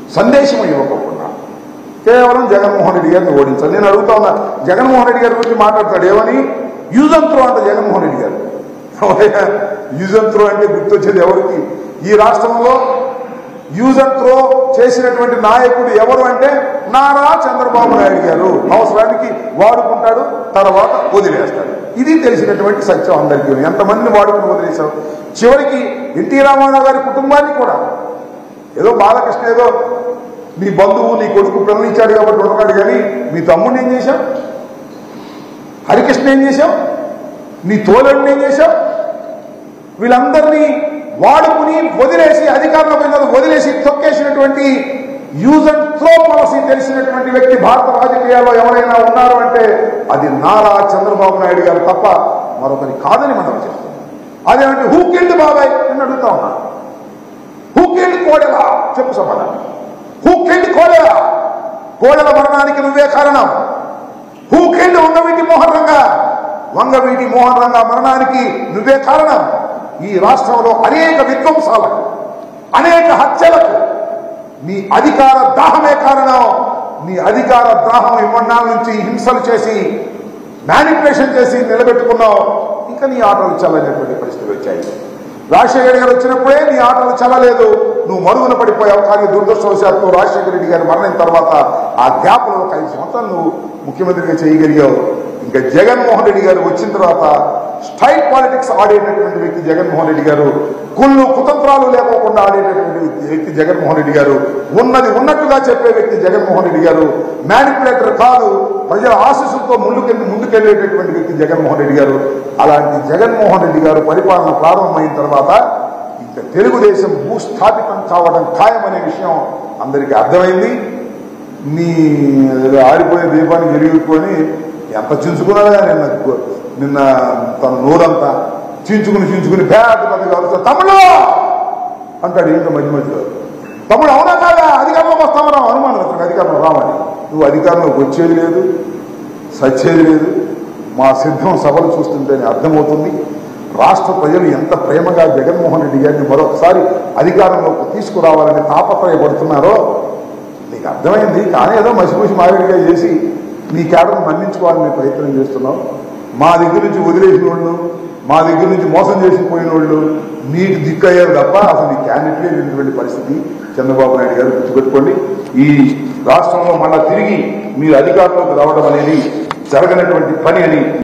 సందేశం ఇవ్వకుండా కేవలం జగన్మోహన్ రెడ్డి గారిని ఓడించాలి నేను అడుగుతా ఉన్నా జగన్మోహన్ రెడ్డి గారి గురించి మాట్లాడతాడు ఏమని యూజ్ అండ్ త్రో అంట జగన్మోహన్ రెడ్డి గారు యూజ్ అండ్ త్రో అంటే గుర్తొచ్చేది ఎవరికి ఈ రాష్ట్రంలో యూజ్ అండ్ త్రో చేసినటువంటి నాయకుడు ఎవరు అంటే నారా చంద్రబాబు నాయుడు గారు అవసరానికి వాడుకుంటాడు తర్వాత వదిలేస్తాడు ఇది తెలిసినటువంటి సత్యం అందరికీ ఎంతమందిని వాడుకుని వదిలేశావు చివరికి ఎన్టీ రామారావు గారి కుటుంబాన్ని కూడా ఏదో బాలకృష్ణ ఏదో నీ బంధువు నీ కొడుకు పిల్లనిచ్చాడు కాబట్టి ఉన్నాడు కానీ మీ తమ్ముడిని ఏం చేశావు హరికృష్ణ ఏం చేశావు నీ తోలడిని ఏం చేశావు వీళ్ళందరినీ వాడుకుని వదిలేసి అధికారంలో పోయిన తర్వాత వదిలేసి తొక్కేసినటువంటి యూజ్ అండ్ త్రో పాలసీ తెలిసినటువంటి వ్యక్తి భారత రాజకీయాల్లో ఎవరైనా ఉన్నారు అంటే అది నారా చంద్రబాబు నాయుడు గారు తప్ప మరొకరి కాదని మనం చెప్తాం అదేమంటే హూ కిల్డ్ బాబాయ్ అని అడుగుతా ఉన్నా హూ కిల్డ్ కోడెలా చెప్పు సమాధానం హూ కిల్డ్ కోడెలా కోడెల మరణానికి నువ్వే కారణం హూ కిల్డ్ వంగవీటి మోహన్ రంగా వంగవీటి మోహన్ రంగా మరణానికి నువ్వే కారణం ఈ రాష్ట్రంలో అనేక విధ్వంసాలకు అనేక హత్యలకు నీ అధికార దాహమే కారణం నీ అధికార దాహం ఇవ్వన్నాళ్ళ నుంచి హింసలు చేసి మ్యానిపులేషన్ చేసి నిలబెట్టుకున్నావు ఇంకా నీ ఆటలు చల్లనేటువంటి పరిస్థితులు వచ్చాయి రాజశేఖర గారు వచ్చినప్పుడే నీ ఆటలు చల్లలేదు నువ్వు మరుగున పడిపోయావు కానీ దురదృష్టవశాత్తు రాజశేఖర రెడ్డి గారు మరణిన తర్వాత ఆ గ్యాప్లో ఒక ఐదు సంవత్సరాలు నువ్వు ముఖ్యమంత్రిగా చేయగలిగావు ఇంకా జగన్మోహన్ రెడ్డి గారు వచ్చిన తర్వాత స్ట్రైట్ పాలిటిక్స్ ఆడేటటువంటి వ్యక్తి జగన్మోహన్ రెడ్డి గారు కుళ్ళు కుతంత్రాలు లేకోకుండా ఆడేటటువంటి వ్యక్తి జగన్మోహన్ రెడ్డి గారు ఉన్నది ఉన్నట్టుగా చెప్పే వ్యక్తి జగన్మోహన్ రెడ్డి గారు మ్యానిపులేటర్ కాదు ప్రజల ఆశీస్సులతో ముందుకెళ్ళి ముందుకెళ్ళేటటువంటి వ్యక్తి జగన్మోహన్ రెడ్డి గారు అలాంటి జగన్మోహన్ రెడ్డి గారు పరిపాలన ప్రారంభమైన తర్వాత ఇంకా తెలుగుదేశం భూస్థాపితం కావడం ఖాయమనే విషయం అందరికీ అర్థమైంది నీ ఆరిపోయే దీపాన్ని వెలిగిపోయి ఎంత చించుకున్నాడా నిన్న గు- నిన్న తన నోరంతా చించుకుని చించుకుని పేద పెద్ద కావచ్చు తమ్ముడు అంటాడు ఏంటో మధ్య మధ్యలో తమ్ముడు అవునా కాదా అధికారంలోకి వస్తామరా అనుమానం అతనికి అధికారంలో రామని నువ్వు అధికారంలోకి వచ్చేది లేదు సచ్చేది లేదు మా సిద్ధం సభలు చూస్తుంటేనే అర్థమవుతుంది రాష్ట్ర ప్రజలు ఎంత ప్రేమగా జగన్మోహన్ రెడ్డి గారిని మరొకసారి అధికారంలోకి తీసుకురావాలని తాపత్రయపడుతున్నారో నీకు అర్థమైంది కానీ ఏదో మసిపూసి మారేడుగా చేసి నీ కేడను మన్నించుకోవాలని ప్రయత్నం చేస్తున్నావు మా దగ్గర నుంచి వదిలేసిన వాళ్ళు మా దగ్గర నుంచి మోసం చేసి పోయిన వాళ్ళు నీకు దిక్కు అయ్యారు తప్ప అసలు నీ క్యాండిడేట్లే లేనటువంటి పరిస్థితి చంద్రబాబు నాయుడు గారు గుర్తుపెట్టుకోండి ఈ రాష్ట్రంలో మళ్ళా తిరిగి మీరు అధికారంలోకి రావడం అనేది జరగనటువంటి పని అని